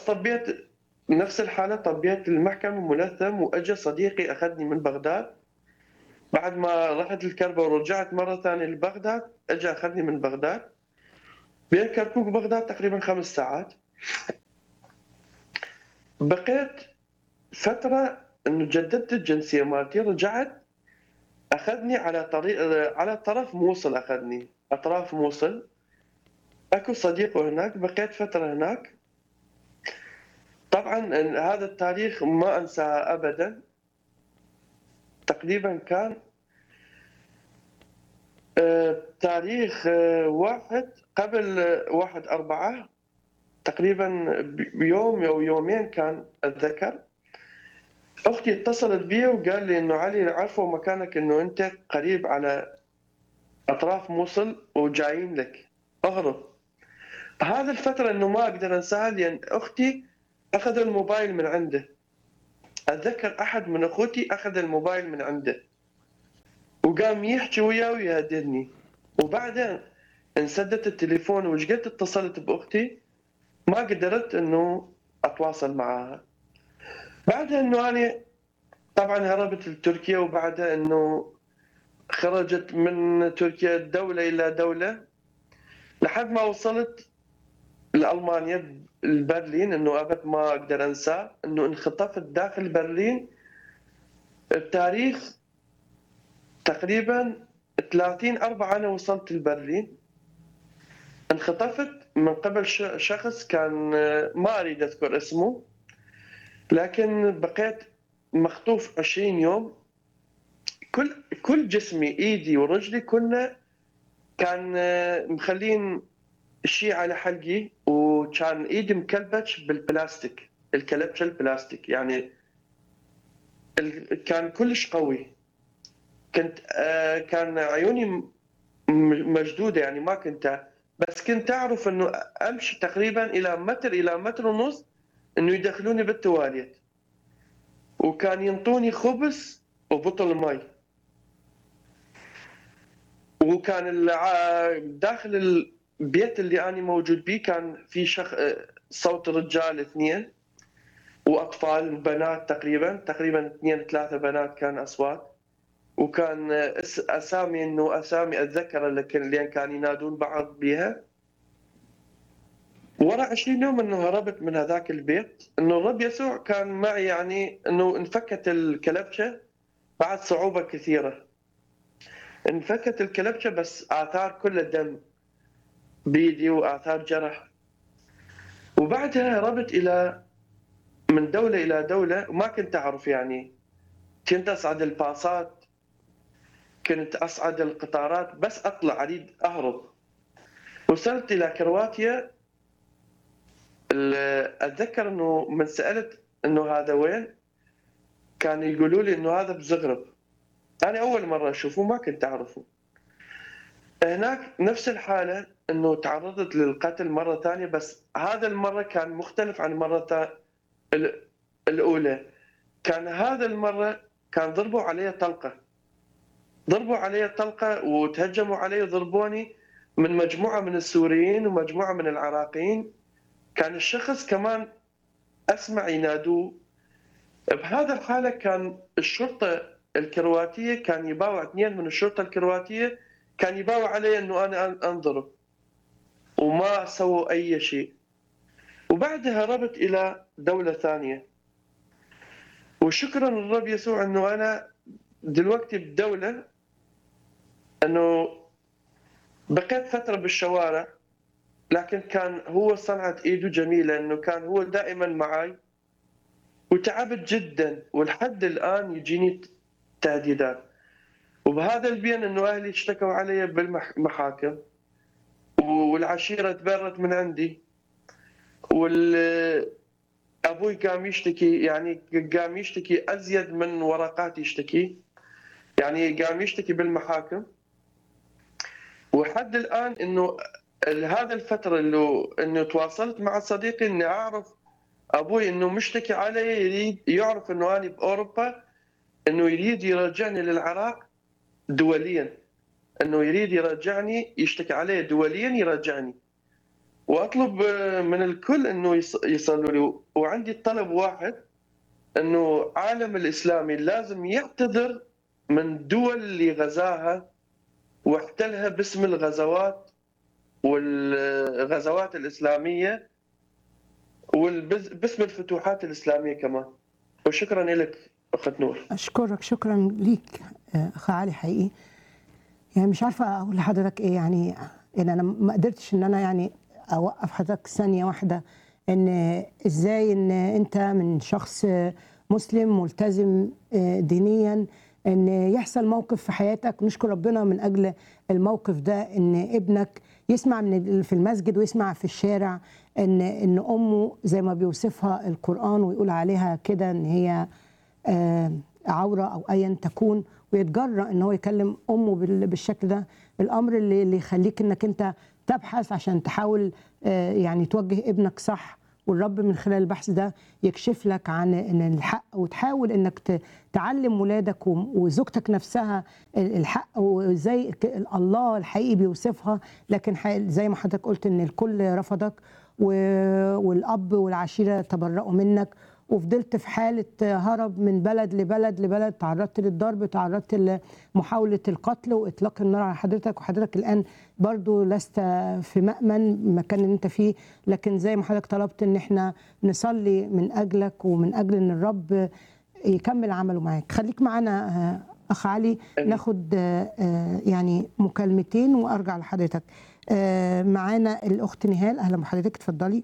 طبيت نفس الحالة طبيت المحكمة ملثم وأجى صديقي أخذني من بغداد بعد ما رحت الكربة ورجعت مرة ثانية لبغداد أجى أخذني من بغداد بين كركوك وبغداد تقريبا خمس ساعات بقيت فترة انه جددت الجنسية مالتي رجعت اخذني على طريق على طرف موصل اخذني اطراف موصل اكو صديق هناك بقيت فترة هناك طبعا هذا التاريخ ما انساه ابدا تقريبا كان آه، تاريخ آه، واحد قبل آه، واحد أربعة تقريبا بيوم أو يومين كان أتذكر أختي اتصلت بي وقال لي إنه علي عرفوا مكانك إنه أنت قريب على أطراف موصل وجايين لك اهرب هذا الفترة إنه ما أقدر أنساها لأن أختي أخذ الموبايل من عنده أتذكر أحد من أخوتي أخذ الموبايل من عنده وقام يحكي وياه ويهددني وبعدين انسدت التليفون وش قد اتصلت باختي ما قدرت انه اتواصل معها بعدها انه انا طبعا هربت لتركيا وبعدها انه خرجت من تركيا دولة إلى دولة لحد ما وصلت لألمانيا لبرلين انه ابد ما اقدر انساه انه انخطفت داخل برلين بتاريخ تقريبا 30 4 انا وصلت لبرلين انخطفت من قبل شخص كان ما اريد اذكر اسمه لكن بقيت مخطوف 20 يوم كل كل جسمي ايدي ورجلي كله كان مخلين شيء على حلقي وكان ايدي مكلبش بالبلاستيك الكلبشه البلاستيك يعني كان كلش قوي كنت آه، كان عيوني مشدوده يعني ما كنت بس كنت اعرف انه امشي تقريبا الى متر الى متر ونص انه يدخلوني بالتواليت وكان ينطوني خبز وبطل مي وكان داخل البيت اللي انا موجود به كان في شخ... صوت رجال اثنين واطفال بنات تقريبا تقريبا اثنين ثلاثه بنات كان اصوات وكان اسامي انه اسامي اتذكر اللي كانوا ينادون بعض بها ورا 20 يوم انه هربت من هذاك البيت انه الرب يسوع كان معي يعني انه انفكت الكلبشه بعد صعوبه كثيره انفكت الكلبشه بس اثار كل الدم بيدي واثار جرح وبعدها هربت الى من دوله الى دوله وما كنت اعرف يعني كنت اصعد الباصات كنت اصعد القطارات بس اطلع اريد اهرب وصلت الى كرواتيا اتذكر انه من سالت انه هذا وين كان يقولوا لي انه هذا بزغرب انا اول مره اشوفه ما كنت اعرفه هناك نفس الحاله انه تعرضت للقتل مره ثانيه بس هذا المره كان مختلف عن المره الاولى كان هذا المره كان ضربوا علي طلقه ضربوا علي طلقه وتهجموا علي وضربوني من مجموعه من السوريين ومجموعه من العراقيين كان الشخص كمان اسمع ينادوه بهذا الحاله كان الشرطه الكرواتيه كان يباوع اثنين من الشرطه الكرواتيه كان يباوع علي انه انا انضرب وما سووا اي شيء وبعدها هربت الى دوله ثانيه وشكرا للرب يسوع انه انا دلوقتي بدوله انه بقيت فتره بالشوارع لكن كان هو صنعة ايده جميله انه كان هو دائما معي وتعبت جدا ولحد الان يجيني تهديدات وبهذا البين انه اهلي اشتكوا علي بالمحاكم والعشيره تبرت من عندي وال ابوي قام يشتكي يعني قام يشتكي ازيد من ورقات يشتكي يعني قام يشتكي بالمحاكم وحد الان انه هذا الفتره اللي انه تواصلت مع صديقي اني اعرف ابوي انه مشتكي علي يريد يعرف انه انا باوروبا انه يريد يرجعني للعراق دوليا انه يريد يرجعني يشتكي علي دوليا يرجعني واطلب آه، من الكل انه يص- يصلوا لي وعندي طلب واحد انه عالم الاسلامي لازم يعتذر من الدول اللي غزاها واحتلها باسم الغزوات والغزوات الاسلاميه وباسم الفتوحات الاسلاميه كمان وشكرا لك اخت نور اشكرك شكرا ليك آه، اخ علي حقيقي يعني مش عارفه اقول لحضرتك ايه يعني ان انا ما قدرتش ان انا يعني اوقف حضرتك ثانيه واحده ان ازاي ان انت من شخص مسلم ملتزم آه، دينيا ان يحصل موقف في حياتك نشكر ربنا من اجل الموقف ده ان ابنك يسمع من في المسجد ويسمع في الشارع ان ان امه زي ما بيوصفها القران ويقول عليها كده ان هي آه، عوره او ايا تكون ويتجرأ ان هو يكلم امه بال- بالشكل ده الامر اللي اللي يخليك انك انت تبحث عشان تحاول آه، يعني توجه ابنك صح والرب من خلال البحث ده يكشف لك عن ان الحق وتحاول انك ت- تعلم ولادك وم- وزوجتك نفسها ال- الحق وازاي ك- الله الحقيقي بيوصفها لكن ح- زي ما حضرتك قلت ان الكل رفضك و- والاب والعشيره تبرأوا منك وفضلت في حالة هرب من بلد لبلد لبلد تعرضت للضرب تعرضت لمحاولة القتل وإطلاق النار على حضرتك وحضرتك الآن برضو لست في مأمن المكان اللي انت فيه لكن زي ما حضرتك طلبت ان احنا نصلي من أجلك ومن أجل ان الرب يكمل عمله معاك خليك معانا آه، أخ علي آمين. ناخد آه، آه، يعني مكالمتين وأرجع لحضرتك آه، معانا الأخت نهال أهلا بحضرتك اتفضلي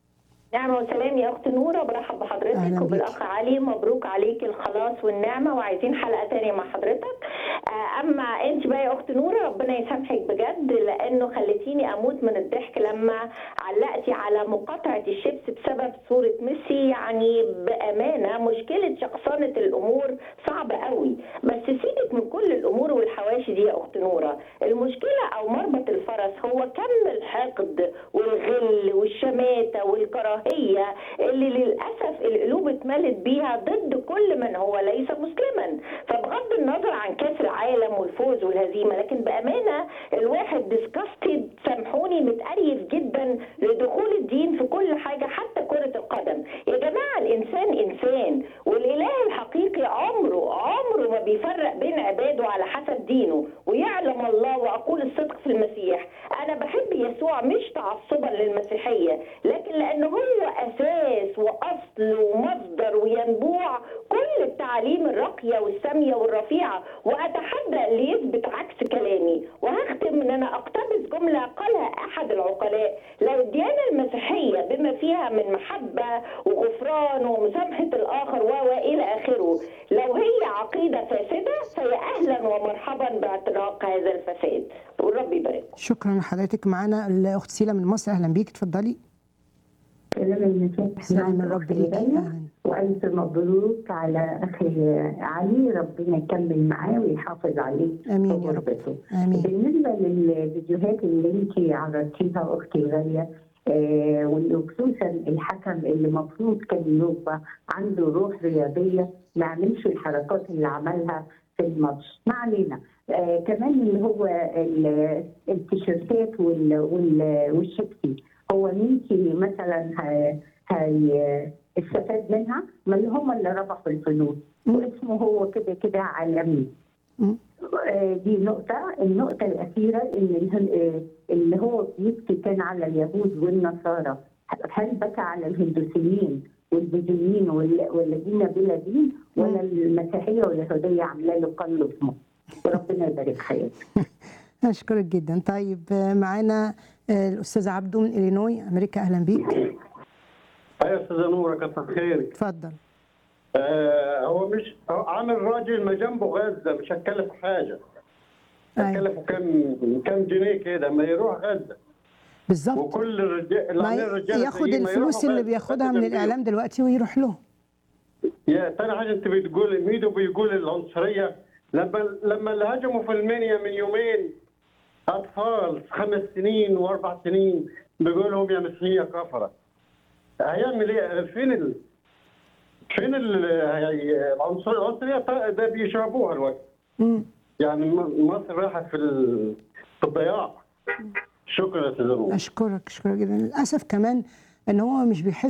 نعمة وسلام يا أخت نورة برحب أهلا بحضرتك بيك. وبالأخ علي مبروك عليك الخلاص والنعمة وعايزين حلقة تانية مع حضرتك آه، أما أنت بقى يا أخت نورة ربنا يسامحك بجد لأنه خلتيني أموت من الضحك لما علقتي على مقاطعة الشيبس بسبب صورة ميسي يعني بأمانة مشكلة شخصنة الأمور صعبة قوي بس سيبك من كل الأمور والحواشي دي يا أخت نورة المشكلة أو مربط الفرس هو كم الحقد والغل والشماتة والكراهية اللي للأسف القلوب اتملت بيها ضد كل من هو ليس مسلما فبغض النظر عن كأس العالم والفوز والهزيمة لكن بأمانة الواحد ديسكاستد سامحوني متقريف جدا لدخول الدين في كل حاجة حتى كرة القدم يا جماعة الإنسان إنسان والإله الحقيقي عمره عمره ما بيفرق بين عباده على حسب دينه ويعلم الله وأقول الصدق في المسيح أنا بحب يسوع مش تعصبا للمسيحية لكن لأنه هو أساس وأصل ومصدر وينبوع كل التعاليم الراقية والسامية والرفيعة وأتحدى اللي يثبت عكس كلامي وهختم إن أنا أقتبس جملة قالها أحد العقلاء لو الديانة المسيحية بما فيها من محبة وغفران ومسامحة الآخر و إلى آخره لو هي عقيدة فاسدة فهي أهلا ومرحبا باعتراق هذا الفساد والرب يبارك شكرا لحضرتك معانا الأخت سيلا من مصر أهلا بيك اتفضلي سلام المسيح سلام الرب ليكي أهلا وألف مبروك على أخي علي ربنا يكمل معاه ويحافظ عليه آمين يا رب. وغربته. آمين بالنسبة للفيديوهات اللي أنت عرضتيها أختي غالية آه وخصوصا الحكم اللي المفروض كان يبقى عنده روح رياضية ما عملش الحركات اللي عملها في الماتش ما علينا آه كمان اللي هو ال- التيشيرتات وال- وال- والشيبسي هو مين في مثلا ه- هي استفاد منها ما اللي هم اللي ربحوا الفلوس مم. واسمه هو كده كده عالمي مم. آه، دي نقطة النقطة الأخيرة إن اله- آه، اللي هو بيبكي كان على اليهود والنصارى هل بكى على الهندوسيين والبوذيين وال- والذين بلا دين ولا المسيحية واليهودية عاملة له قلب اسمه وربنا يبارك حياتك أشكرك جدا طيب آه، معانا آه، الأستاذ عبدو من إلينوي أمريكا أهلا بيك يا استاذه نوره كتر خيرك اتفضل آه هو مش هو عامل راجل ما جنبه غزه مش هتكلف حاجه أيوة. هتكلفه كام كام جنيه كده ما يروح غزه بالظبط وكل الرجال ما الرجال ياخد الفلوس اللي بياخدها من الإعلام دلوقتي ويروح له يا تاني حاجه انت بتقول ميدو بيقول العنصريه لما لما اللي هجموا في المنيا من يومين اطفال خمس سنين واربع سنين بيقول لهم يا مسيحيه كفره هيعمل ايه فين ال... فين ال... هي- العنصر العنصريه ط- ده بيشربوها الوقت مم. يعني م- مصر راحت في ال... في الضياع شكرا يا استاذ نور اشكرك اشكرك جدا للاسف كمان ان هو مش بيحس